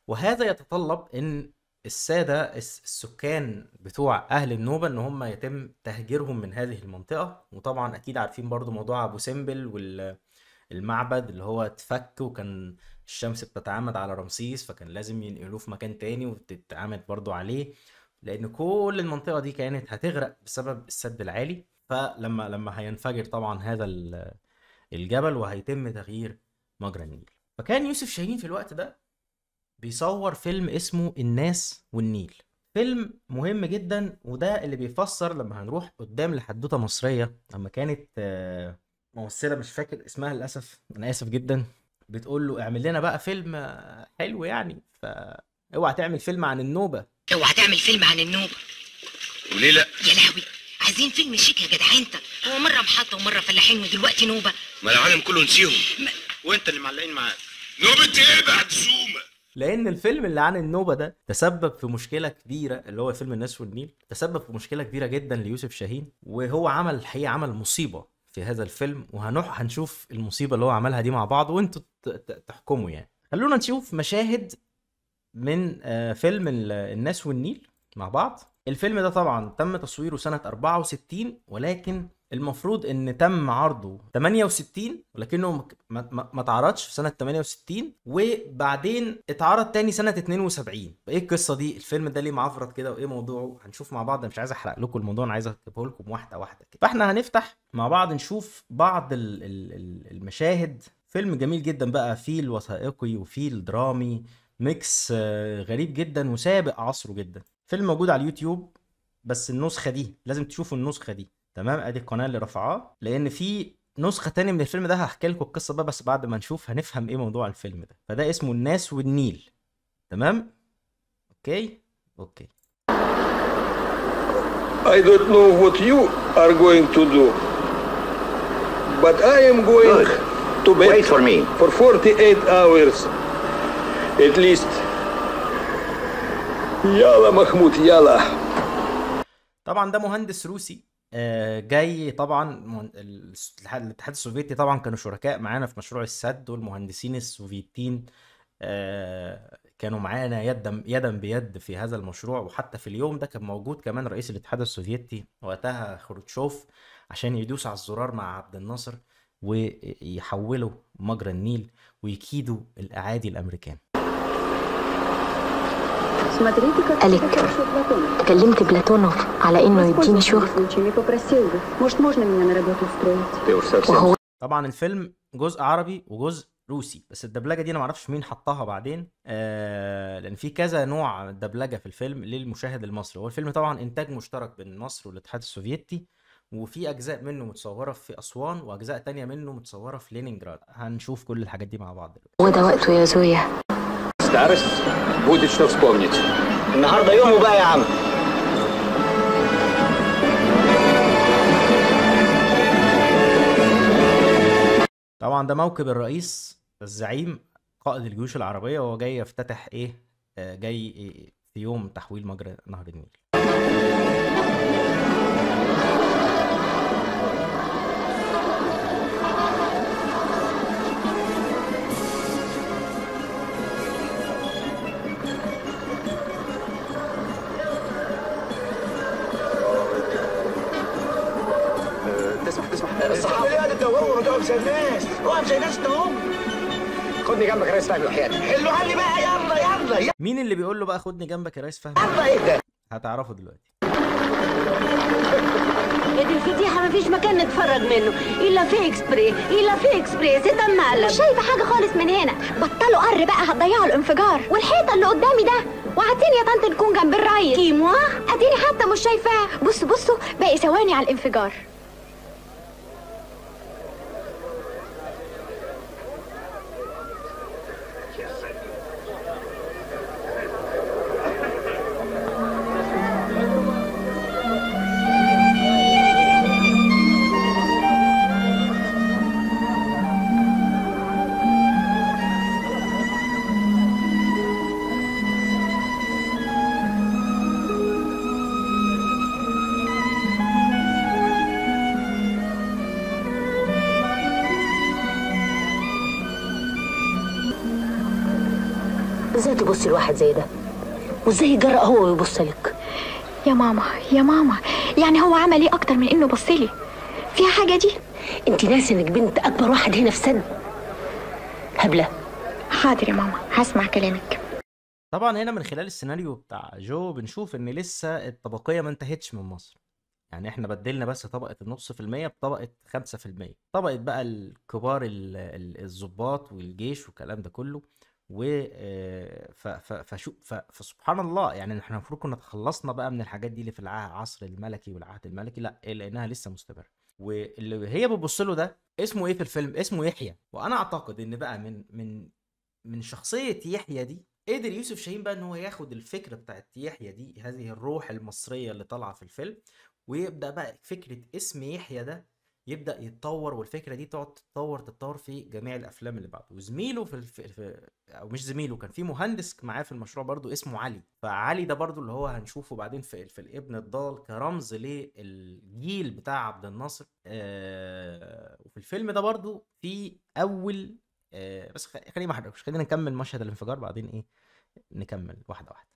وهذا يتطلب ان السادة الس- السكان بتوع أهل النوبة إن هم يتم تهجيرهم من هذه المنطقة وطبعا أكيد عارفين برضو موضوع أبو سمبل والمعبد اللي هو اتفك وكان الشمس بتتعامد على رمسيس فكان لازم ينقلوه في مكان تاني وتتعامد برضو عليه لأن كل المنطقة دي كانت هتغرق بسبب السد العالي فلما لما هينفجر طبعا هذا ال- الجبل وهيتم تغيير مجرى النيل فكان يوسف شاهين في الوقت ده بيصور فيلم اسمه الناس والنيل فيلم مهم جدا وده اللي بيفسر لما هنروح قدام لحدوته مصرية لما كانت آه، ممثلة مش فاكر اسمها للأسف أنا آسف جدا بتقول له اعمل لنا بقى فيلم آه، حلو يعني فاوعى تعمل فيلم عن النوبة اوعى تعمل فيلم عن النوبة وليه لا يا لهوي عايزين فيلم شيك يا جدع انت هو مرة محطة ومرة فلاحين ودلوقتي نوبة ما العالم كله نسيهم وانت اللي معلقين معاك نوبة ايه بعد زومة لان الفيلم اللي عن النوبه ده تسبب في مشكله كبيره اللي هو فيلم الناس والنيل تسبب في مشكله كبيره جدا ليوسف شاهين وهو عمل الحقيقه عمل مصيبه في هذا الفيلم وهنروح هنشوف المصيبه اللي هو عملها دي مع بعض وانتوا ت- ت- تحكموا يعني خلونا نشوف مشاهد من آه، فيلم ال- الناس والنيل مع بعض الفيلم ده طبعا تم تصويره سنة 64 ولكن المفروض ان تم عرضه 68 ولكنه ما- ما, ما, ما اتعرضش في سنة 68 وبعدين اتعرض تاني سنة 72 ايه القصة دي الفيلم ده ليه معفرط كده وايه موضوعه هنشوف مع بعض أنا مش عايز احرق لكم الموضوع انا عايز اجيبه لكم واحدة واحدة كده فاحنا هنفتح مع بعض نشوف بعض ال- ال- ال- المشاهد فيلم جميل جدا بقى فيه الوثائقي وفيه الدرامي ميكس آه، غريب جدا وسابق عصره جدا فيلم موجود على اليوتيوب بس النسخة دي لازم تشوفوا النسخة دي تمام ادي القناة اللي رفعاه لان في نسخة تانية من الفيلم ده هحكي لكم القصة بقى بس بعد ما نشوف هنفهم ايه موضوع الفيلم ده فده اسمه الناس والنيل تمام اوكي اوكي I don't know what you are going to do, but I am going Good. to bed Wait for me. for 48 hours at least. يلا محمود يلا طبعا ده مهندس روسي آه، جاي طبعا مهن- ال- الاتحاد الاتحاد السوفيتي طبعا كانوا شركاء معانا في مشروع السد والمهندسين السوفيتيين آه، كانوا معانا يدا يدا بيد في هذا المشروع وحتى في اليوم ده كان موجود كمان رئيس الاتحاد السوفيتي وقتها خروتشوف عشان يدوس على الزرار مع عبد الناصر ويحولوا مجرى النيل ويكيدوا الأعادي الأمريكان Смотрите, как Алик. хорошо Платонов. كلمت بلاتونوف على انه يديني Воспользовался شغل случаем и попросил бы. Может, можно меня на работу устроить? Ты уж совсем وهو طبعا الفيلم جزء عربي وجزء روسي بس الدبلجه دي انا معرفش مين حطها بعدين آه لان في كذا نوع دبلجه في الفيلم للمشاهد المصري هو الفيلم طبعا انتاج مشترك بين مصر والاتحاد السوفيتي وفي اجزاء منه متصوره في اسوان واجزاء تانية منه متصوره في لينينجراد هنشوف كل الحاجات دي مع بعض دلوقتي هو ده وقته يا زويا Старость будет что вспомнить. النهارده يومه بقى يا عم طبعا ده موكب الرئيس الزعيم قائد الجيوش العربيه وهو جاي يفتتح ايه آه جاي إيه في يوم تحويل مجرى نهر النيل تسمح تسمح الصحابي اللي قاعد تدوروا ده مش الناس هو مش الناس تهم خدني جنبك يا ريس فهمي وحياتك حلوها لي بقى يلا يلا مين اللي بيقول له بقى خدني جنبك يا ريس فهمي يلا ايه ده هتعرفوا دلوقتي يا دي الفضيحة مفيش مكان نتفرج منه إلا في إكسبري إلا في إكسبريس ده المقلب مش شايفة حاجة خالص من هنا بطلوا قر بقى هتضيعوا الانفجار والحيطة اللي قدامي ده وعدتيني يا طنط نكون جنب الريس كيموا اديني حتى مش شايفاه بصوا بصوا باقي ثواني على الانفجار ازاي تبصي لواحد زي ده وازاي يجرأ هو ويبص لك يا ماما يا ماما يعني هو عمل ايه اكتر من انه بصلي فيها حاجه دي انت ناسي انك بنت اكبر واحد هنا في سن هبله حاضر يا ماما هسمع كلامك طبعا هنا من خلال السيناريو بتاع جو بنشوف ان لسه الطبقيه ما انتهتش من مصر يعني احنا بدلنا بس طبقه النص في المية بطبقه خمسة في المية طبقه بقى الكبار ال- ال- الضباط والجيش والكلام ده كله و آه، ف- ف- فشو ف- فسبحان الله يعني احنا المفروض كنا تخلصنا بقى من الحاجات دي اللي في العصر الملكي والعهد الملكي لا لانها لسه مستمره واللي هي بتبص له ده اسمه ايه في الفيلم اسمه يحيى وانا اعتقد ان بقى من من من شخصيه يحيى دي قدر يوسف شاهين بقى ان هو ياخد الفكره بتاعت يحيى دي هذه الروح المصريه اللي طالعه في الفيلم ويبدا بقى فكره اسم يحيى ده يبدا يتطور والفكره دي تقعد تتطور تتطور في جميع الافلام اللي بعده وزميله في, الف... في او مش زميله كان في مهندس معاه في المشروع برضو اسمه علي فعلي ده برضو اللي هو هنشوفه بعدين في, في الابن الضال كرمز للجيل بتاع عبد الناصر آه... وفي الفيلم ده برضو في اول آه... بس خ- خلينا ما احرقش خلينا نكمل مشهد الانفجار بعدين ايه نكمل واحده واحده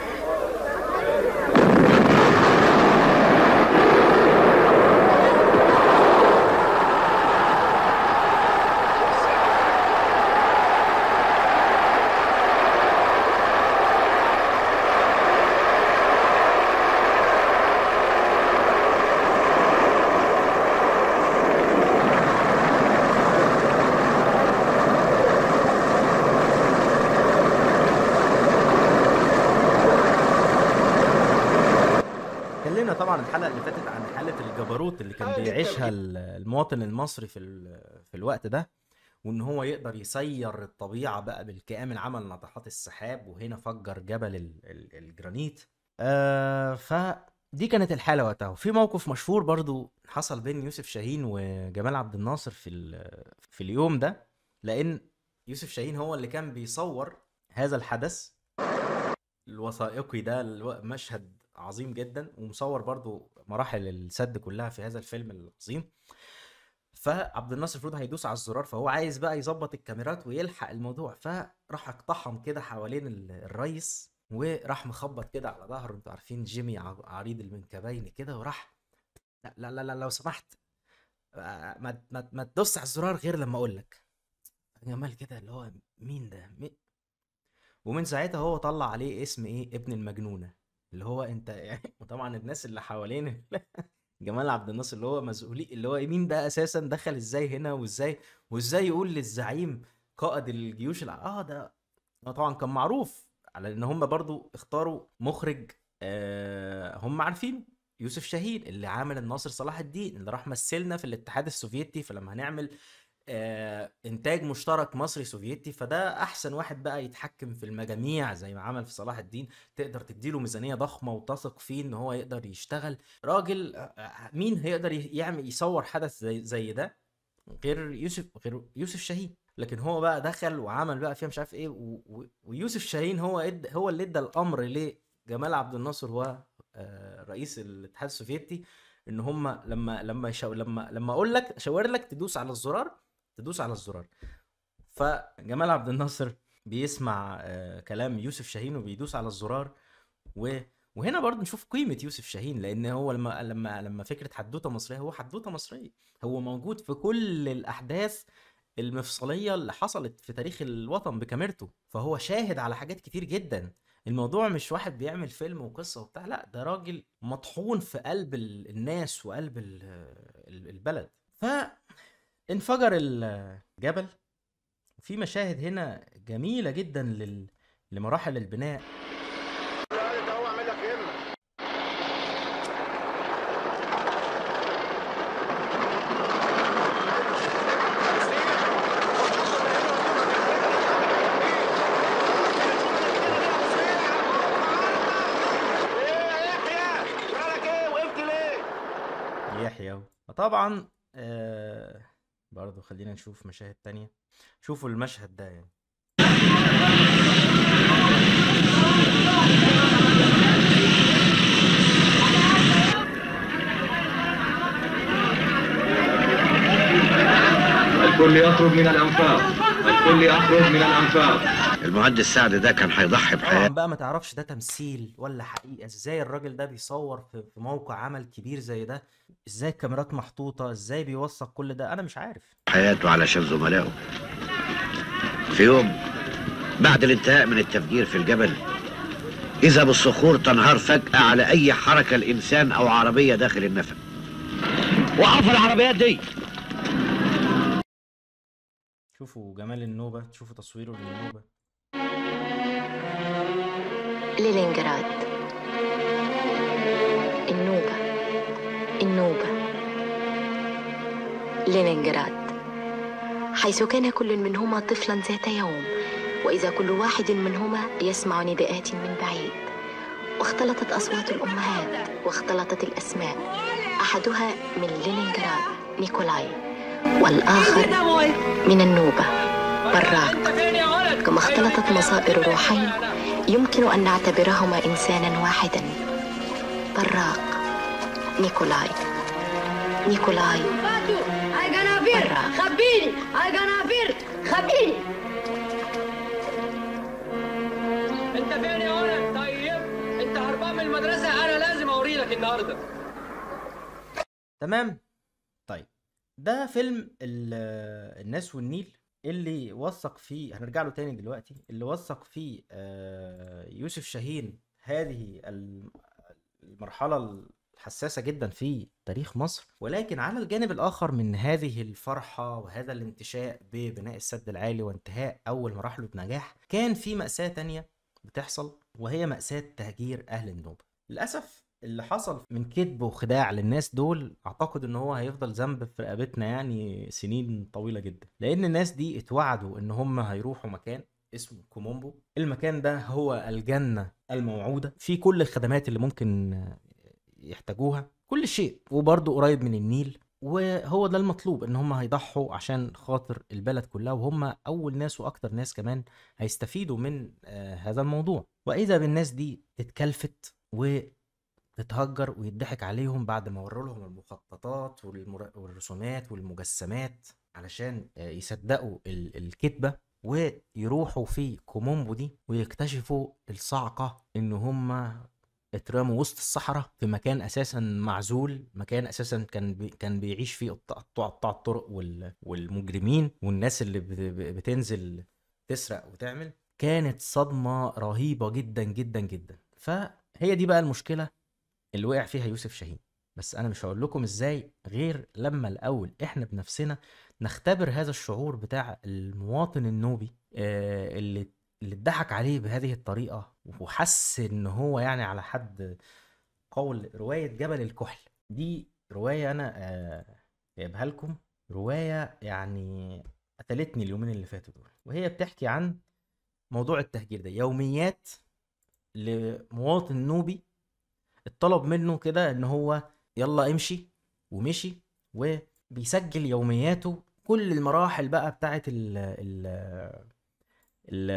اتكلمنا طبعا الحلقه اللي فاتت عن حاله الجبروت اللي كان بيعيشها ال- المواطن المصري في ال- في الوقت ده وان هو يقدر يسير الطبيعه بقى بالكامل عمل ناطحات السحاب وهنا فجر جبل ال- ال- الجرانيت آه فدي كانت الحاله وقتها وفي موقف مشهور برضو حصل بين يوسف شاهين وجمال عبد الناصر في ال- في اليوم ده لان يوسف شاهين هو اللي كان بيصور هذا الحدث الوثائقي ده الو- مشهد عظيم جدا ومصور برضو مراحل السد كلها في هذا الفيلم العظيم فعبد الناصر المفروض هيدوس على الزرار فهو عايز بقى يظبط الكاميرات ويلحق الموضوع فراح اقتحم كده حوالين ال- الريس وراح مخبط كده على ظهره انتوا عارفين جيمي ع- عريض المنكبين كده وراح لا لا لا, لا لو سمحت آه، ما ما ما تدوس على الزرار غير لما اقول لك جمال كده اللي هو مين ده مين ومن ساعتها هو طلع عليه اسم ايه ابن المجنونه اللي هو انت يعني وطبعا الناس اللي حوالين ال- جمال عبد الناصر اللي هو مسؤولي اللي هو مين ده اساسا دخل ازاي هنا وازاي وازاي يقول للزعيم قائد الجيوش الع... اه ده آه طبعا كان معروف على ان هم برضو اختاروا مخرج آه هم عارفين يوسف شاهين اللي عامل الناصر صلاح الدين اللي راح مثلنا في الاتحاد السوفيتي فلما هنعمل آه، انتاج مشترك مصري سوفيتي فده احسن واحد بقى يتحكم في المجاميع زي ما عمل في صلاح الدين تقدر تديله ميزانية ضخمة وتثق فيه ان هو يقدر يشتغل راجل آه، آه، مين هيقدر ي- يعمل يصور حدث زي زي ده غير يوسف غير يوسف شاهين لكن هو بقى دخل وعمل بقى فيها مش عارف ايه و... و... ويوسف شاهين هو اد... هو اللي ادى الامر لجمال عبد الناصر هو آه، رئيس الاتحاد السوفيتي ان هم لما لما يشاو... لما لما اقول لك اشاور لك تدوس على الزرار تدوس على الزرار فجمال عبد الناصر بيسمع آه، كلام يوسف شاهين وبيدوس على الزرار و وهنا برضه نشوف قيمة يوسف شاهين لأن هو لما لما لما فكرة حدوتة مصرية هو حدوتة مصرية هو موجود في كل الأحداث المفصلية اللي حصلت في تاريخ الوطن بكاميرته فهو شاهد على حاجات كتير جدا الموضوع مش واحد بيعمل فيلم وقصة وبتاع لا ده راجل مطحون في قلب ال- الناس وقلب ال- ال- البلد فانفجر الجبل في مشاهد هنا جميلة جدا لل... لمراحل البناء يحيى طبعا آه برضو خلينا نشوف مشاهد تانية شوفوا المشهد ده يعني الكل يخرج من الأنفاق الكل يخرج من الأنفاق المهندس سعد ده كان هيضحي طبعا بحياته بقى ما تعرفش ده تمثيل ولا حقيقة ازاي الراجل ده بيصور في في موقع عمل كبير زي ده ازاي الكاميرات محطوطة ازاي بيوثق كل ده انا مش عارف حياته علشان زملائه في يوم بعد الانتهاء من التفجير في الجبل إذا بالصخور تنهار فجأة على أي حركة الإنسان أو عربية داخل النفق وقف العربيات دي شوفوا جمال النوبة شوفوا تصويره للنوبة لينينجراد النوبة النوبة لينينجراد حيث كان كل منهما طفلا ذات يوم وإذا كل واحد منهما يسمع نداءات من بعيد واختلطت أصوات الأمهات واختلطت الأسماء أحدها من لينينجراد نيكولاي والآخر من النوبة براق كما اختلطت مصائر روحين يمكن أن نعتبرهما إنسانا واحدا براق نيكولاي نيكولاي هاي جنابير خبيني هاي جنابير خبيني انت فين يا ولد طيب انت هربان من المدرسه انا لازم اوريلك النهارده تمام طيب ده فيلم ال- الناس والنيل اللي وثق فيه هنرجع له تاني دلوقتي اللي وثق فيه آه، يوسف شاهين هذه الم- المرحلة الحساسة جدا في تاريخ مصر ولكن على الجانب الآخر من هذه الفرحة وهذا الانتشاء ببناء السد العالي وانتهاء أول مراحله بنجاح كان في مأساة تانية بتحصل وهي مأساة تهجير أهل النوبة للأسف اللي حصل من كذب وخداع للناس دول اعتقد ان هو هيفضل ذنب في رقبتنا يعني سنين طويله جدا لان الناس دي اتوعدوا ان هم هيروحوا مكان اسمه كومومبو المكان ده هو الجنه الموعوده في كل الخدمات اللي ممكن يحتاجوها كل شيء وبرضه قريب من النيل وهو ده المطلوب ان هم هيضحوا عشان خاطر البلد كلها وهم اول ناس واكتر ناس كمان هيستفيدوا من آه، هذا الموضوع واذا بالناس دي تتكلفت و تتهجر ويضحك عليهم بعد ما وروا لهم المخططات والمر- والرسومات والمجسمات علشان آه، يصدقوا ال- الكذبة ويروحوا في كومومبو دي ويكتشفوا الصعقة ان هم اترموا وسط الصحراء في مكان اساسا معزول مكان اساسا كان بي كان بيعيش فيه قطاع قطاع الطرق وال- والمجرمين والناس اللي بت- بتنزل تسرق وتعمل كانت صدمة رهيبة جدا جدا جدا فهي دي بقى المشكلة اللي وقع فيها يوسف شاهين بس انا مش هقول لكم ازاي غير لما الاول احنا بنفسنا نختبر هذا الشعور بتاع المواطن النوبي آه، اللي اللي اتضحك عليه بهذه الطريقة وحس ان هو يعني على حد قول رواية جبل الكحل دي رواية انا آه، جايبها لكم رواية يعني قتلتني اليومين اللي فاتوا دول وهي بتحكي عن موضوع التهجير ده يوميات لمواطن نوبي اتطلب منه كده ان هو يلا امشي ومشي وبيسجل يومياته كل المراحل بقى بتاعت ال ال ال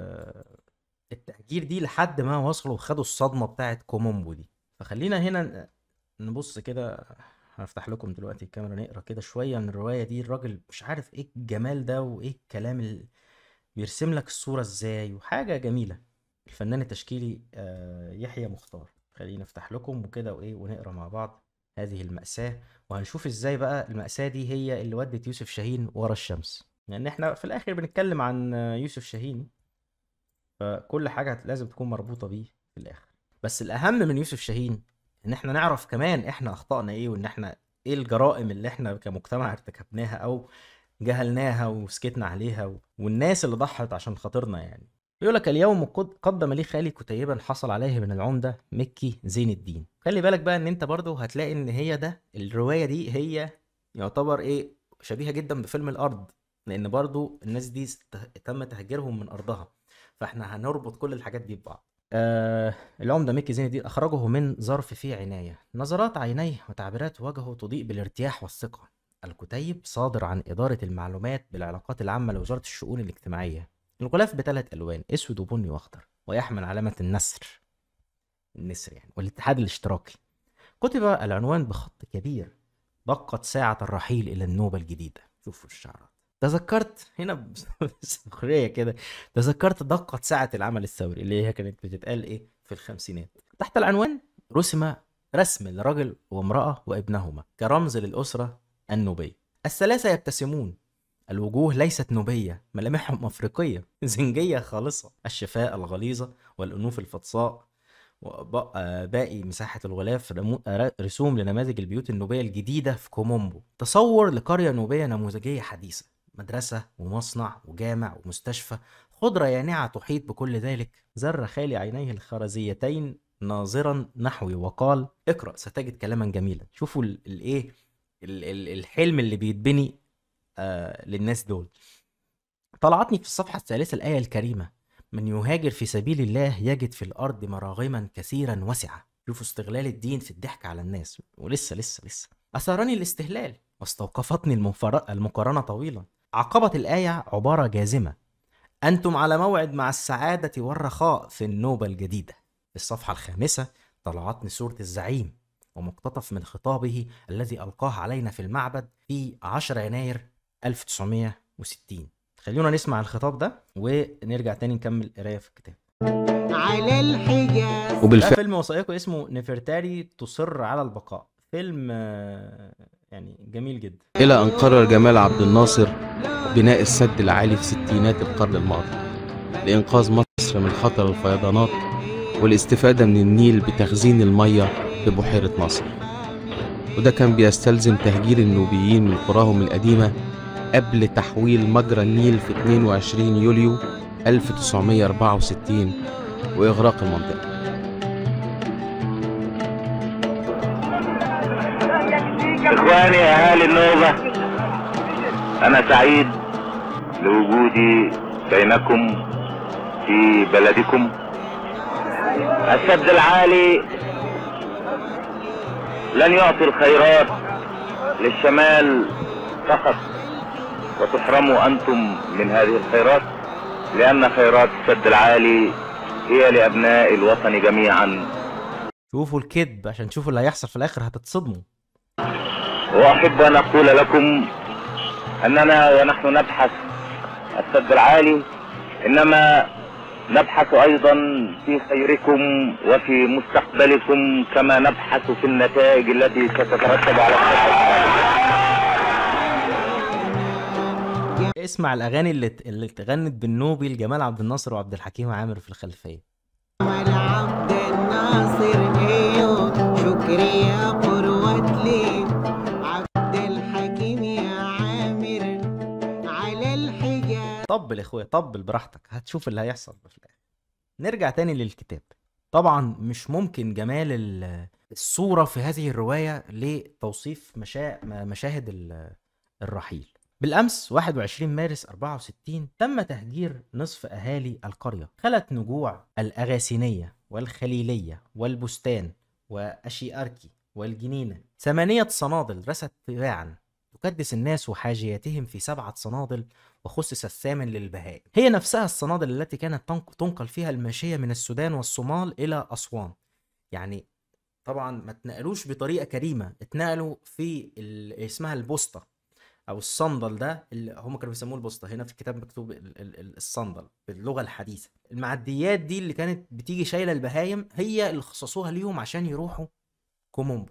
التهجير دي لحد ما وصلوا وخدوا الصدمة بتاعت كومومبو دي فخلينا هنا نبص كده هفتح لكم دلوقتي الكاميرا نقرا كده شوية من الرواية دي الراجل مش عارف ايه الجمال ده وايه الكلام اللي بيرسم لك الصورة ازاي وحاجة جميلة الفنان التشكيلي آه، يحيى مختار خلينا نفتح لكم وكده وايه ونقرا مع بعض هذه المأساة وهنشوف ازاي بقى المأساة دي هي اللي ودت يوسف شاهين ورا الشمس لان احنا في الاخر بنتكلم عن آه، يوسف شاهين فكل حاجة لازم تكون مربوطة بيه في الاخر بس الاهم من يوسف شاهين ان احنا نعرف كمان احنا اخطأنا ايه وان احنا ايه الجرائم اللي احنا كمجتمع ارتكبناها او جهلناها وسكتنا عليها و... والناس اللي ضحت عشان خاطرنا يعني بيقول لك اليوم قد- قدم لي خالي كتيبا حصل عليه من العمدة مكي زين الدين خلي بالك بقى ان انت برضو هتلاقي ان هي ده الرواية دي هي يعتبر ايه شبيهة جدا بفيلم الارض لان برضو الناس دي است- تم تهجيرهم من ارضها فاحنا هنربط كل الحاجات دي ببعض آه العمدة مكي زين الدين أخرجه من ظرف فيه عناية نظرات عينيه وتعبيرات وجهه تضيء بالارتياح والثقة الكتيب صادر عن إدارة المعلومات بالعلاقات العامة لوزارة الشؤون الاجتماعية الغلاف بثلاث ألوان أسود وبني وأخضر ويحمل علامة النسر النسر يعني والاتحاد الاشتراكي كتب العنوان بخط كبير دقت ساعة الرحيل إلى النوبة الجديدة شوفوا الشعرات تذكرت هنا بسخرية كده تذكرت دقة ساعة العمل الثوري اللي هي كانت بتتقال ايه في الخمسينات تحت العنوان رسم رسم لرجل وامرأة وابنهما كرمز للأسرة النوبية الثلاثة يبتسمون الوجوه ليست نوبية ملامحهم أفريقية زنجية خالصة الشفاء الغليظة والأنوف الفطساء وباقي مساحة الغلاف رمو- ر- رسوم لنماذج البيوت النوبية الجديدة في كومومبو تصور لقرية نوبية نموذجية حديثة مدرسة ومصنع وجامع ومستشفى خضرة يانعة تحيط بكل ذلك زر خالي عينيه الخرزيتين ناظرا نحوي وقال اقرأ ستجد كلاما جميلا شوفوا ال- الايه ال- ال- الحلم اللي بيتبني آه للناس دول طلعتني في الصفحة الثالثة الآية الكريمة من يهاجر في سبيل الله يجد في الأرض مراغما كثيرا وسعة شوفوا استغلال الدين في الضحك على الناس ولسه لسه لسه أثارني الاستهلال واستوقفتني المفر- المقارنة طويلا عقبت الآية عبارة جازمة أنتم على موعد مع السعادة والرخاء في النوبة الجديدة في الصفحة الخامسة طلعتني صورة الزعيم ومقتطف من خطابه الذي ألقاه علينا في المعبد في 10 يناير 1960 خلونا نسمع الخطاب ده ونرجع تاني نكمل قرايه في الكتاب على الحجاز وبالفعل فيلم وثائقي اسمه نفرتاري تصر على البقاء فيلم آه، يعني جميل جدا إلى أن قرر جمال عبد الناصر بناء السد العالي في ستينات القرن الماضي لإنقاذ مصر من خطر الفيضانات والاستفادة من النيل بتخزين المية في بحيرة ناصر وده كان بيستلزم تهجير النوبيين من قراهم القديمة قبل تحويل مجرى النيل في 22 يوليو 1964 وإغراق المنطقة إخواني أهالي النوبة أنا سعيد لوجودي بينكم في بلدكم السد العالي لن يعطي الخيرات للشمال فقط وتحرموا أنتم من هذه الخيرات لأن خيرات السد العالي هي لأبناء الوطن جميعا شوفوا الكذب عشان تشوفوا اللي هيحصل في الاخر هتتصدموا وأحب أن أقول لكم أننا ونحن نبحث السد العالي إنما نبحث أيضا في خيركم وفي مستقبلكم كما نبحث في النتائج التي ستترتب على السد اسمع الاغاني اللي اللي اتغنت بالنوبي لجمال عبد الناصر وعبد الحكيم عامر في الخلفيه عبد الناصر ايو شكري يا قروة لي عبد الحكيم يا عامر على الحجاز طبل يا اخويا طبل براحتك هتشوف اللي هيحصل في الاخر نرجع تاني للكتاب طبعا مش ممكن جمال ال- الصورة في هذه الرواية لتوصيف مشا... مشاهد ال- الرحيل بالأمس 21 مارس 64 تم تهجير نصف أهالي القرية خلت نجوع الأغاسينية والخليلية والبستان وأشياركي والجنينة ثمانية صنادل رست تباعا تكدس الناس وحاجياتهم في سبعة صنادل وخصص الثامن للبهائم هي نفسها الصنادل التي كانت تنق- تنقل فيها الماشية من السودان والصومال إلى أسوان يعني طبعا ما اتنقلوش بطريقة كريمة اتنقلوا في ال... اسمها البوسطة أو الصندل ده اللي هم كانوا بيسموه البوسطة هنا في الكتاب مكتوب ال... ال... ال- الصندل باللغة الحديثة المعديات دي اللي كانت بتيجي شايلة البهايم هي اللي خصصوها ليهم عشان يروحوا كومومبو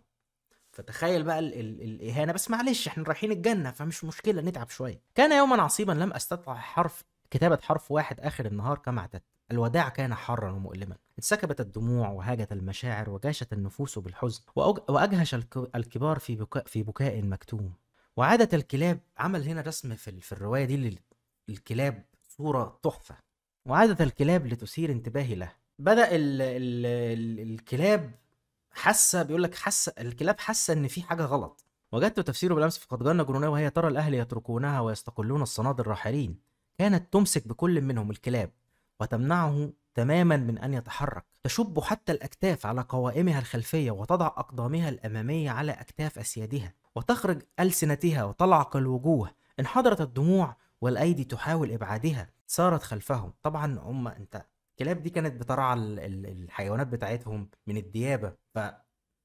فتخيل بقى ال ال الإهانة بس معلش احنا رايحين الجنة فمش مشكلة نتعب شوية كان يوما عصيبا لم أستطع حرف كتابة حرف واحد آخر النهار كما اعتدت الوداع كان حارا ومؤلما انسكبت الدموع وهاجت المشاعر وجاشت النفوس بالحزن وأج- وأجهش الك- الكبار في بكاء, في بكاء مكتوم وعادت الكلاب عمل هنا رسم في, ال- في الرواية دي لل- الكلاب صورة تحفة وعادت الكلاب لتثير انتباهي له بدأ ال ال ال الكلاب حاسه بيقول لك حاسه الكلاب حاسه ان في حاجه غلط وجدت تفسيره بالامس في قد جن جنونها وهي ترى الاهل يتركونها ويستقلون الصنادل راحلين كانت تمسك بكل منهم الكلاب وتمنعه تماما من ان يتحرك تشب حتى الاكتاف على قوائمها الخلفيه وتضع اقدامها الاماميه على اكتاف اسيادها وتخرج السنتها وتلعق الوجوه انحدرت الدموع والايدي تحاول ابعادها سارت خلفهم طبعا هم انت الكلاب دي كانت بترعى ال- ال- الحيوانات بتاعتهم من الديابه ف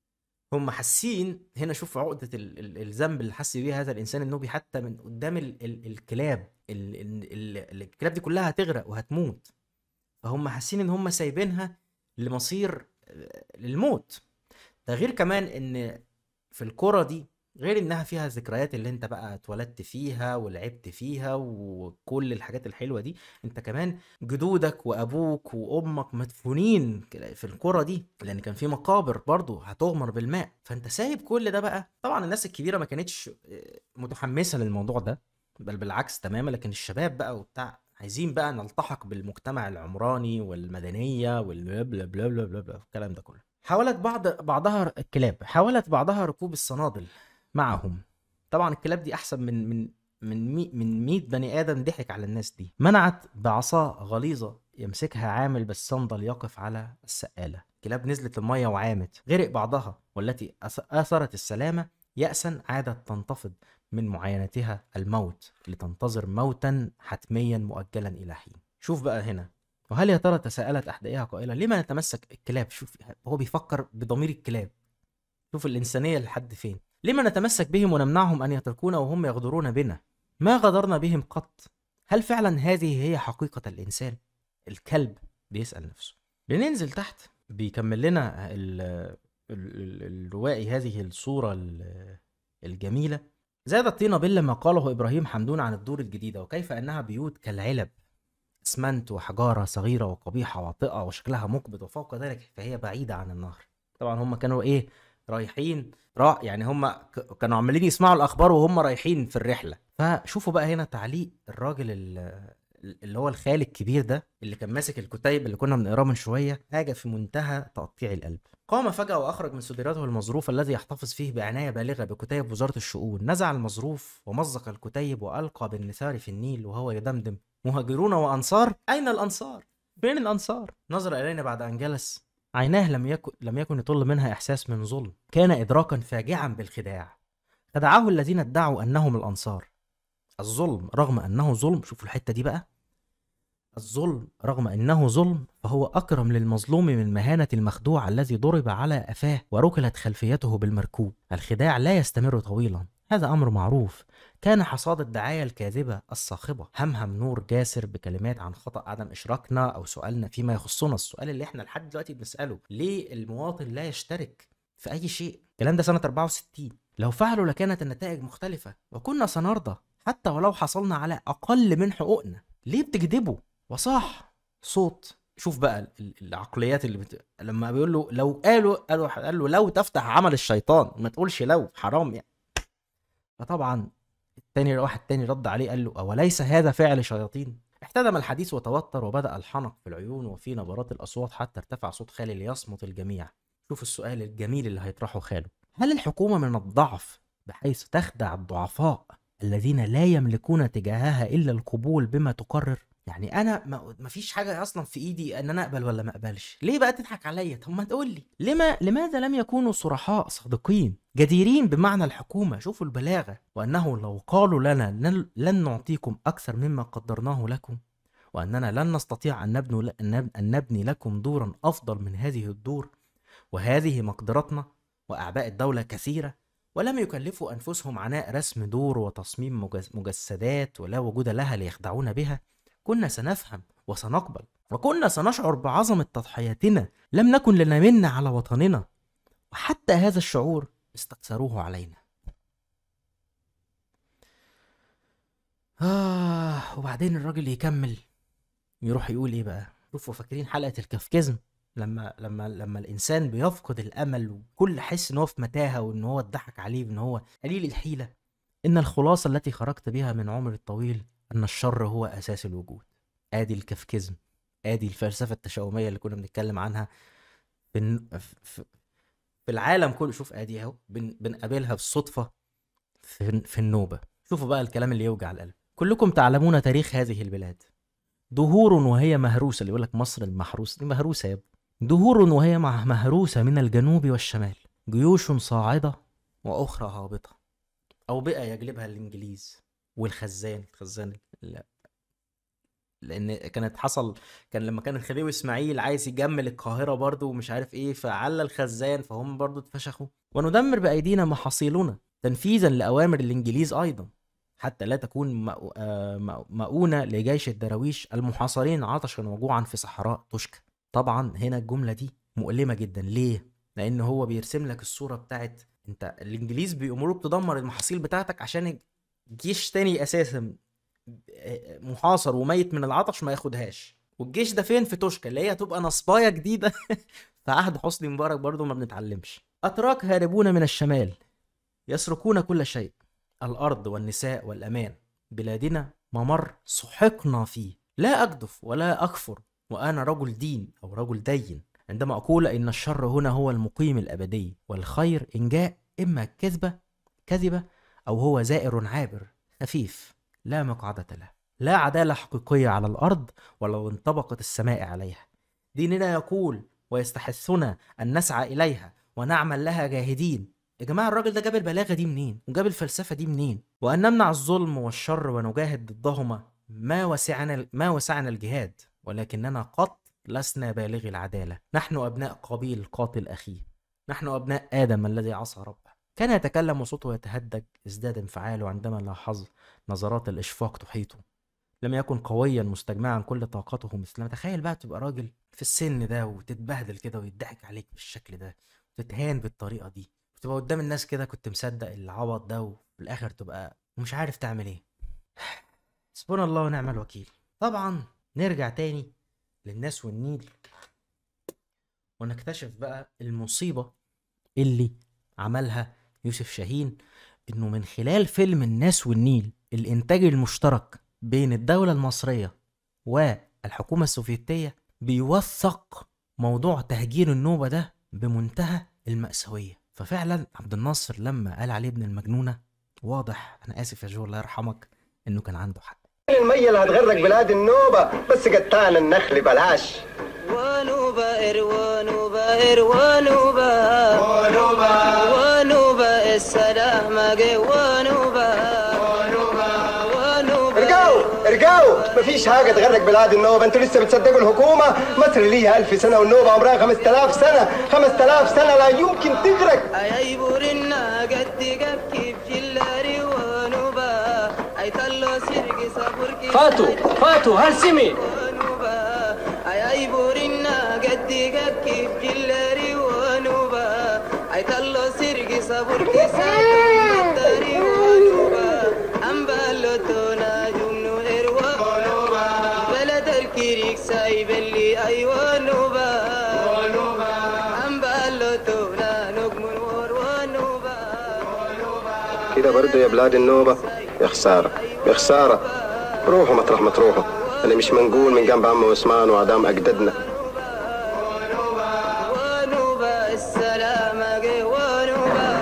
هم حاسين هنا شوف عقدة ال- ال- الذنب اللي حس بيها هذا الإنسان إنه بي حتى من قدام ال ال الكلاب ال ال ال الكلاب دي كلها هتغرق وهتموت فهم حاسين إن هم سايبينها لمصير آه، للموت ده غير كمان إن في الكرة دي غير إنها فيها ذكريات اللي أنت بقى اتولدت فيها ولعبت فيها وكل الحاجات الحلوة دي أنت كمان جدودك وأبوك وأمك مدفونين في الكرة دي لأن كان في مقابر برضو هتغمر بالماء فأنت سايب كل ده بقى طبعا الناس الكبيرة ما كانتش آه، متحمسة للموضوع ده بل بالعكس تماما لكن الشباب بقى وبتاع عايزين بقى نلتحق بالمجتمع العمراني والمدنية والبلا بلا بلا بلا بلا بلا الكلام ده كله حاولت بعض بعضها الكلاب حاولت بعضها ركوب الصنادل معهم طبعا الكلاب دي احسن من من من مي من 100 بني ادم ضحك على الناس دي منعت بعصا غليظه يمسكها عامل بالصندل يقف على السقاله كلاب نزلت الميه وعامت غرق بعضها والتي أث- اثرت السلامه يأسا عادت تنتفض من معاينتها الموت لتنتظر موتا حتميا مؤجلا الى حين شوف بقى هنا وهل يا ترى تساءلت احدائها قائله لما نتمسك الكلاب شوف هو بيفكر بضمير الكلاب شوف الإنسانية لحد فين لما نتمسك بهم ونمنعهم أن يتركونا وهم يغدرون بنا ما غدرنا بهم قط هل فعلا هذه هي حقيقة الإنسان الكلب بيسأل نفسه لننزل تحت بيكمل لنا ال ال- ال- الروائي هذه الصورة ال- الجميلة زاد الطين بل ما قاله إبراهيم حمدون عن الدور الجديدة وكيف أنها بيوت كالعلب اسمنت وحجارة صغيرة وقبيحة واطئة وشكلها مقبض وفوق ذلك فهي بعيدة عن النهر طبعا هم كانوا ايه رايحين را يعني هم ك- كانوا عمالين يسمعوا الاخبار وهم رايحين في الرحله فشوفوا بقى هنا تعليق الراجل ال- اللي هو الخال الكبير ده اللي كان ماسك الكتيب اللي كنا بنقراه من شويه حاجه في منتهى تقطيع القلب قام فجأة وأخرج من سديراته المظروف الذي يحتفظ فيه بعناية بالغة بكتيب وزارة الشؤون نزع المظروف ومزق الكتيب وألقى بالنثار في النيل وهو يدمدم مهاجرون وأنصار أين الأنصار؟ فين الأنصار؟ نظر إلينا بعد أن جلس عيناه لم يكن لم يكن يطل منها احساس من ظلم كان ادراكا فاجعا بالخداع خدعه الذين ادعوا انهم الانصار الظلم رغم انه ظلم شوفوا الحته دي بقى الظلم رغم انه ظلم فهو اكرم للمظلوم من مهانه المخدوع الذي ضرب على قفاه وركلت خلفيته بالمركوب الخداع لا يستمر طويلا هذا امر معروف كان حصاد الدعاية الكاذبة الصاخبة همهم نور جاسر بكلمات عن خطأ عدم إشراكنا أو سؤالنا فيما يخصنا السؤال اللي احنا لحد دلوقتي بنسأله ليه المواطن لا يشترك في أي شيء الكلام ده سنة 64 لو فعلوا لكانت النتائج مختلفة وكنا سنرضى حتى ولو حصلنا على أقل من حقوقنا ليه بتكذبوا وصح صوت شوف بقى ال- ال- العقليات اللي بت... لما بيقول له لو قالوا قالوا قال له لو تفتح عمل الشيطان ما تقولش لو حرام يعني فطبعا التاني واحد تاني رد عليه قال له أوليس هذا فعل شياطين؟ احتدم الحديث وتوتر وبدأ الحنق في العيون وفي نبرات الأصوات حتى ارتفع صوت خالي ليصمت الجميع شوف السؤال الجميل اللي هيطرحه خاله هل الحكومة من الضعف بحيث تخدع الضعفاء الذين لا يملكون تجاهها إلا القبول بما تقرر؟ يعني انا ما ما فيش حاجه اصلا في ايدي ان انا اقبل ولا ما اقبلش ليه بقى تضحك عليا طب ما تقول لي لما لماذا لم يكونوا صرحاء صادقين جديرين بمعنى الحكومه شوفوا البلاغه وانه لو قالوا لنا لن, لن نعطيكم اكثر مما قدرناه لكم واننا لن نستطيع ان نبني ان نبني لكم دورا افضل من هذه الدور وهذه مقدرتنا واعباء الدوله كثيره ولم يكلفوا انفسهم عناء رسم دور وتصميم مجس- مجسدات ولا وجود لها ليخدعونا بها كنا سنفهم وسنقبل وكنا سنشعر بعظمة تضحياتنا لم نكن لنمن على وطننا وحتى هذا الشعور استكثروه علينا آه وبعدين الراجل يكمل يروح يقول ايه بقى شوفوا فاكرين حلقة الكافكيزم لما لما لما الانسان بيفقد الامل وكل حس ان هو في متاهه وان هو اتضحك عليه وان هو قليل الحيله ان الخلاصه التي خرجت بها من عمري الطويل ان الشر هو اساس الوجود ادي الكافكيزم ادي الفلسفه التشاؤميه اللي كنا بنتكلم عنها في الن- في في العالم كله شوف ادي اهو بن- بنقابلها بالصدفه في في النوبه شوفوا بقى الكلام اللي يوجع القلب كلكم تعلمون تاريخ هذه البلاد دهور وهي مهروسه اللي يقول لك مصر المحروسه دي مهروسه يا ابني دهور وهي مع مهروسه من الجنوب والشمال جيوش صاعده واخرى هابطه او بقى يجلبها الانجليز والخزان الخزان ال- لان كانت حصل كان لما كان الخديوي اسماعيل عايز يجمل القاهره برضو ومش عارف ايه فعلى الخزان فهم برضو اتفشخوا وندمر بايدينا محاصيلنا تنفيذا لاوامر الانجليز ايضا حتى لا تكون مأو- آه، مأو- مؤونة لجيش الدراويش المحاصرين عطشا وجوعا في صحراء توشكا طبعا هنا الجملة دي مؤلمة جدا ليه؟ لأن هو بيرسم لك الصورة بتاعت انت الانجليز بيأمروك تدمر المحاصيل بتاعتك عشان جيش تاني اساسا محاصر وميت من العطش ما ياخدهاش والجيش ده فين في توشكا اللي هي هتبقى نصبايه جديده في عهد حسني مبارك برضو ما بنتعلمش اتراك هاربون من الشمال يسرقون كل شيء الارض والنساء والامان بلادنا ممر سحقنا فيه لا اجدف ولا اكفر وانا رجل دين او رجل دين عندما اقول ان الشر هنا هو المقيم الابدي والخير ان جاء اما كذبه كذبه او هو زائر عابر خفيف لا مقعدة له لا عدالة حقيقية على الأرض ولو انطبقت السماء عليها ديننا يقول ويستحثنا أن نسعى إليها ونعمل لها جاهدين يا جماعة الراجل ده جاب البلاغة دي منين وجاب الفلسفة دي منين وأن نمنع الظلم والشر ونجاهد ضدهما ما وسعنا ما وسعنا الجهاد ولكننا قط لسنا بالغي العدالة نحن أبناء قابيل قاتل أخيه نحن أبناء آدم الذي عصى ربه كان يتكلم وصوته يتهدج ازداد انفعاله عندما لاحظ نظرات الإشفاق تحيطه لم يكن قويا مستجمعا كل طاقته مثلنا تخيل بقى تبقى راجل في السن ده وتتبهدل كده ويضحك عليك بالشكل ده وتتهان بالطريقة دي وتبقى قدام الناس كده كنت مصدق العبط ده وفي الآخر تبقى ومش عارف تعمل ايه حسبنا الله ونعم الوكيل طبعا نرجع تاني للناس والنيل ونكتشف بقى المصيبة اللي عملها يوسف شاهين انه من خلال فيلم الناس والنيل الانتاج المشترك بين الدولة المصرية والحكومة السوفيتية بيوثق موضوع تهجير النوبة ده بمنتهى المأساوية ففعلا عبد الناصر لما قال عليه ابن المجنونة واضح انا اسف يا جو الله يرحمك انه كان عنده حق المية اللي هتغرق بلاد النوبة بس قطعنا النخل بلاش ونوبة ونوبة ونوبة ونوبة ونوبة السلام جه ونوبة ارجعوا ارجعوا مفيش حاجة تغرق بلاد النوبة انتوا لسه بتصدقوا الحكومة مصر ليها ألف سنة والنوبة عمرها 5000 سنة 5000 سنة لا يمكن تغرق أي بورنا قد قبكي بجلاري ونوبة أي تلو سيرقي صبركي فاتو فاتو هرسمي أي بورنا قد قبكي بجلاري ونوبة أي تلو سيرقي صبركي صبركي ونوبة أم بالوتونا جمنو إروا بلد الكيريك سايب اللي أيوة نوبة أم بالوتونا نجمن ونوبة كده برضه يا بلاد النوبة يا خسارة يا خسارة روحوا مطرح ما تروحوا أنا مش منقول من جنب عم عثمان وعدام أجدادنا ونوبة السلام جه ونوبة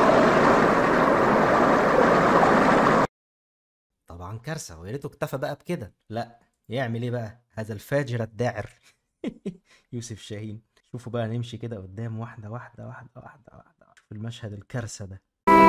طبعا كارثة ويا ريته اكتفى بقى بكده لا يعمل ايه بقى هذا الفاجر الداعر يوسف شاهين شوفوا بقى نمشي كده قدام واحدة واحدة واحدة واحدة واحدة شوف المشهد الكارثة ده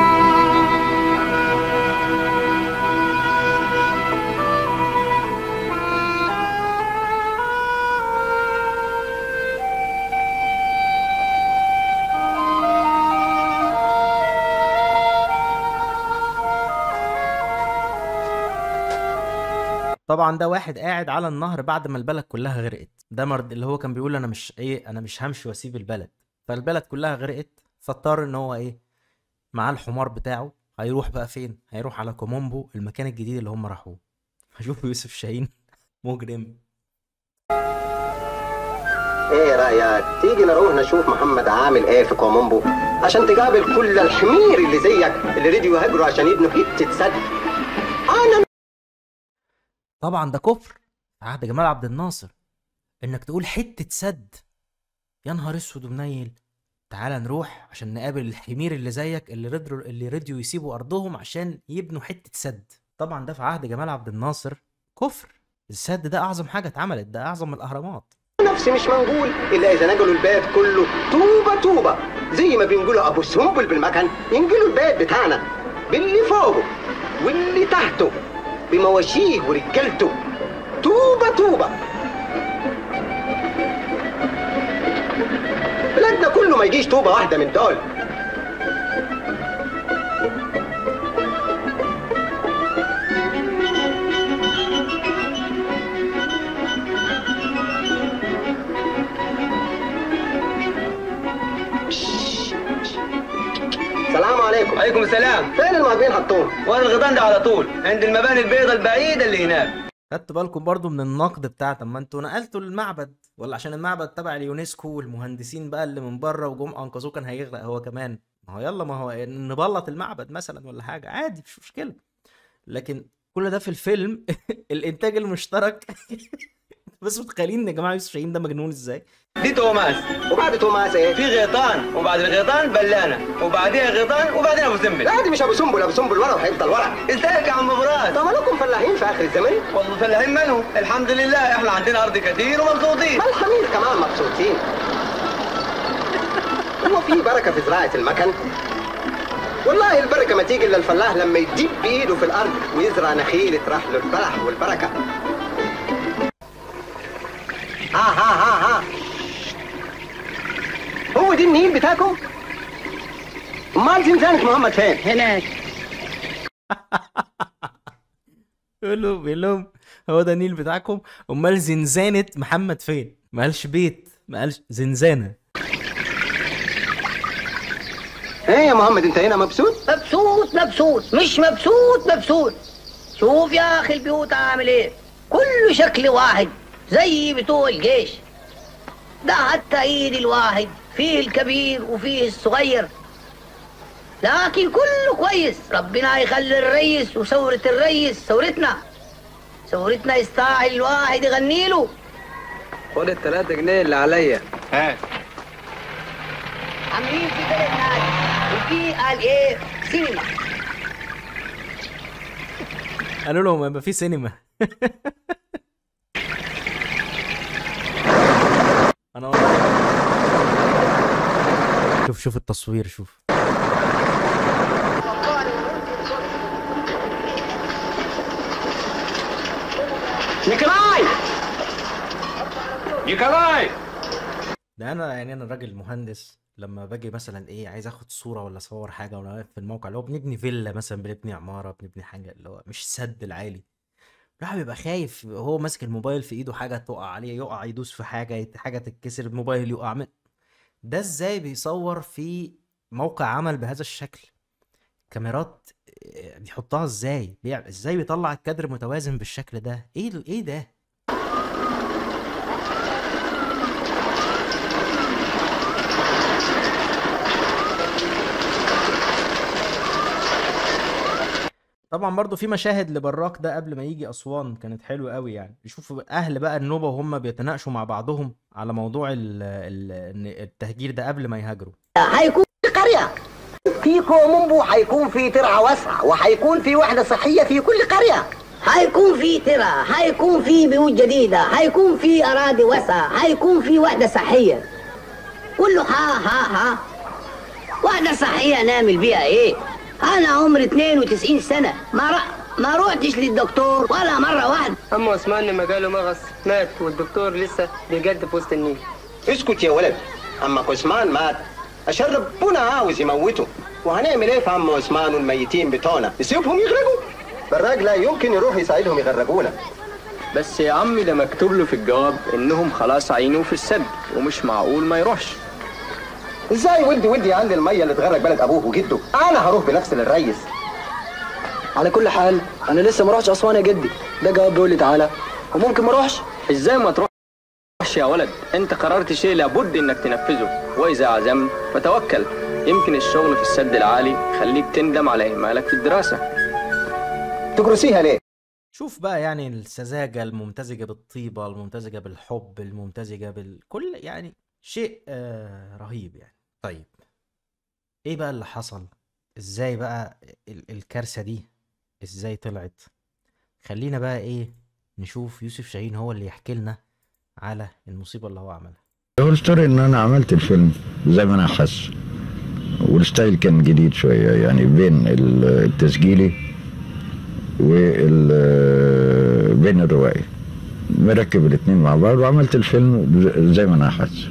طبعا ده واحد قاعد على النهر بعد ما البلد كلها غرقت ده مرد اللي هو كان بيقول انا مش ايه انا مش همشي واسيب البلد فالبلد كلها غرقت فاضطر ان هو ايه معاه الحمار بتاعه هيروح بقى فين هيروح على كومومبو المكان الجديد اللي هم راحوه هشوف يوسف شاهين مجرم ايه رأيك تيجي نروح نشوف محمد عامل ايه في كومومبو عشان تقابل كل الحمير اللي زيك اللي ريديو يهاجروا عشان يبنوا حتة سد انا طبعا ده كفر في عهد جمال عبد الناصر انك تقول حتة سد يا نهار اسود ومنيل تعال نروح عشان نقابل الحمير اللي زيك اللي ردوا اللي رضيوا يسيبوا ارضهم عشان يبنوا حتة سد طبعا ده في عهد جمال عبد الناصر كفر السد ده اعظم حاجة اتعملت ده اعظم من الاهرامات نفسي مش منقول الا اذا نقلوا البيت كله طوبة طوبة زي ما بينقلوا ابو سنبل بالمكان ينقلوا البيت بتاعنا باللي فوقه واللي تحته بمواشيه ورجالته طوبة طوبة بلادنا كله ما يجيش طوبة واحدة من دول السلام عليكم عليكم السلام فين المعجبين حطوهم؟ وين الغيطان ده على طول عند المباني البيضاء البعيدة اللي هناك خدتوا بالكم برضو من النقد بتاع طب ما انتوا نقلتوا المعبد ولا عشان المعبد تبع اليونسكو والمهندسين بقى اللي من بره وجم انقذوه كان هيغرق هو كمان ما هو يلا ما هو نبلط المعبد مثلا ولا حاجه عادي مش مشكله لكن كل ده في الفيلم الانتاج المشترك بس متخيلين يا جماعه يوسف شاهين ده مجنون ازاي دي توماس وبعد توماس ايه؟ في غيطان وبعد الغيطان بلانة وبعديها غيطان وبعدين ابو سنبل لا دي مش ابو سنبل ابو سنبل ورا وهيفضل ورا ازيك يا عم مراد طب لكم فلاحين في اخر الزمن والله فلاحين منه الحمد لله احنا عندنا ارض كتير ومبسوطين ما الحمير كمان مبسوطين هو في بركه في زراعه المكن والله البركه ما تيجي الا الفلاح لما يديب بايده في الارض ويزرع نخيل تراح له الفرح والبركه ها ها ها ها هو دي النيل بتاعكم؟ امال زنزانة محمد فين؟ هناك يقول له بيقول لهم هو ده النيل بتاعكم امال زنزانه محمد فين ما قالش بيت ما قالش زنزانه ايه يا محمد انت هنا مبسوط؟ مبسوط مبسوط مش مبسوط مبسوط شوف يا اخي البيوت عامل ايه كله شكل واحد زي بتوع الجيش ده حتى ايد الواحد فيه الكبير وفيه الصغير لكن كله كويس ربنا يخلي الريس وثورة الريس ثورتنا ثورتنا يستاهل الواحد يغني له خد الثلاثة جنيه اللي عليا ها عاملين في بلدنا وفي قال ايه سينما قالوا لهم يبقى في سينما انا والله شوف شوف التصوير شوف نيكولاي نيكولاي ده انا يعني انا راجل مهندس لما باجي مثلا ايه عايز اخد صوره ولا اصور حاجه وانا واقف في الموقع اللي هو بنبني فيلا مثلا بنبني عماره بنبني حاجه اللي هو مش سد العالي الواحد بيبقى خايف هو ماسك الموبايل في ايده حاجه تقع عليه يقع يدوس في حاجه يت- حاجه تتكسر الموبايل يقع من ده ازاي بيصور في موقع عمل بهذا الشكل كاميرات آه، بيحطها ازاي بيع- ازاي بيطلع الكادر متوازن بالشكل ده ايه ال- ايه ده طبعا برضو في مشاهد لبراك ده قبل ما يجي اسوان كانت حلوه قوي يعني يشوفوا اهل بقى النوبه وهم بيتناقشوا مع بعضهم على موضوع ال ال إن التهجير ده قبل ما يهاجروا هيكون في قرية في كومومبو هيكون في ترعة واسعة وهيكون في وحدة صحية في كل قرية هيكون في ترعة هيكون في بيوت جديدة هيكون في أراضي واسعة هيكون في وحدة صحية كله ها ها ها وحدة صحية نعمل بيها ايه أنا عمري 92 سنة ما رأ... ما روحتش للدكتور ولا مرة واحدة عم عثمان لما جاله مغص مات والدكتور لسه بيجد في وسط النيل اسكت يا ولد عمك عثمان مات عشان ربنا عاوز يموته وهنعمل ايه في عم عثمان والميتين بتوعنا نسيبهم يغرقوا براك لا يمكن يروح يساعدهم يغرقونا بس يا عمي ده مكتوب له في الجواب انهم خلاص عينوه في السد ومش معقول ما يروحش ازاي ودي ودي عند الميه اللي تغرق بلد ابوه وجده انا هروح بنفسي للريس على كل حال انا لسه ما روحش اسوان يا جدي ده جواب بيقول لي تعالى وممكن ما اروحش ازاي ما تروحش يا ولد انت قررت شيء لابد انك تنفذه واذا عزمت فتوكل يمكن الشغل في السد العالي يخليك تندم على اهمالك في الدراسه تكرسيها ليه شوف بقى يعني السذاجة الممتزجة بالطيبة الممتزجة بالحب الممتزجة بال كل يعني شيء آه رهيب يعني طيب ايه بقى اللي حصل ازاي بقى ال- الكارثة دي ازاي طلعت خلينا بقى ايه نشوف يوسف شاهين هو اللي يحكي لنا على المصيبة اللي هو عملها هو الستوري ان انا عملت الفيلم زي ما انا حاسس والستايل كان جديد شويه يعني بين التسجيلي وال بين الروائي مركب الاتنين مع بعض وعملت الفيلم ز- زي ما انا حاسس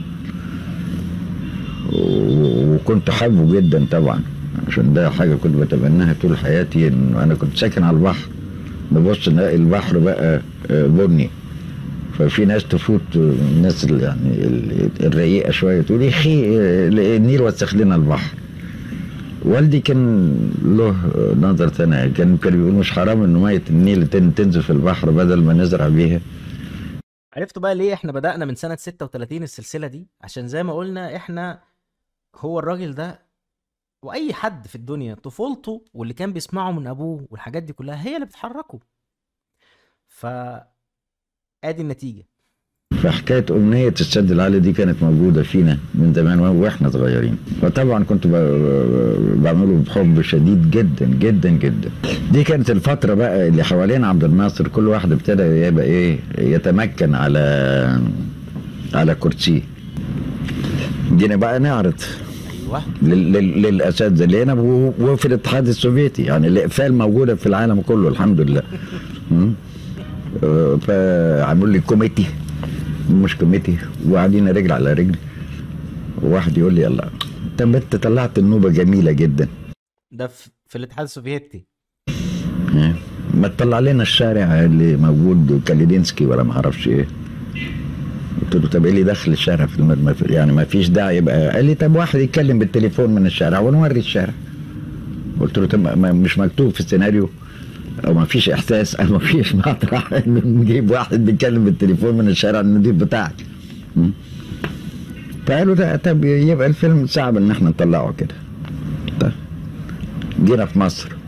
و- وكنت حابه جدا طبعا عشان ده حاجه كنت بتمناها طول حياتي ان انا كنت ساكن على البحر ببص نلاقي البحر بقى آه، بني ففي ناس تفوت آه، الناس اللي يعني ال- الرقيقه شويه تقول يا اخي آه، النيل وسخ لنا البحر والدي كان له نظر تاني كان كان بيقول مش حرام ان ميه النيل تن- تنزل في البحر بدل ما نزرع بيها عرفتوا بقى ليه احنا بدأنا من سنة 36 السلسلة دي عشان زي ما قلنا احنا هو الراجل ده واي حد في الدنيا طفولته واللي كان بيسمعه من ابوه والحاجات دي كلها هي اللي بتحركه ف ادي النتيجة فحكايه امنيه السد العالي دي كانت موجوده فينا من زمان واحنا صغيرين فطبعا كنت ب- بعمله بحب شديد جدا جدا جدا دي كانت الفتره بقى اللي حوالين عبد الناصر كل واحد ابتدى يبقى ايه يتمكن على على كرسيه جينا بقى نعرض ايوه لل- لل- للاساتذه اللي هنا و- وفي الاتحاد السوفيتي يعني الاقفال موجوده في العالم كله الحمد لله مم. آه، فعملوا لي كوميتي مش كوميتي وقاعدين رجل على رجل وواحد يقول لي يلا طب انت طلعت النوبه جميله جدا ده في, في الاتحاد السوفيتي إيه؟ ما تطلع لنا الشارع اللي موجود كاليدينسكي ولا ما اعرفش ايه قلت له طب ايه اللي دخل الشارع في المد... يعني ما فيش داعي يبقى قال لي طب واحد يتكلم بالتليفون من الشارع ونوري الشارع قلت له طب ما مش مكتوب في السيناريو او ما فيش احساس او ما فيش مطرح إن نجيب واحد بيتكلم بالتليفون من الشارع النضيف بتاعك م? فقالوا ده طب يبقى الفيلم صعب ان احنا نطلعه كده طيب جينا في مصر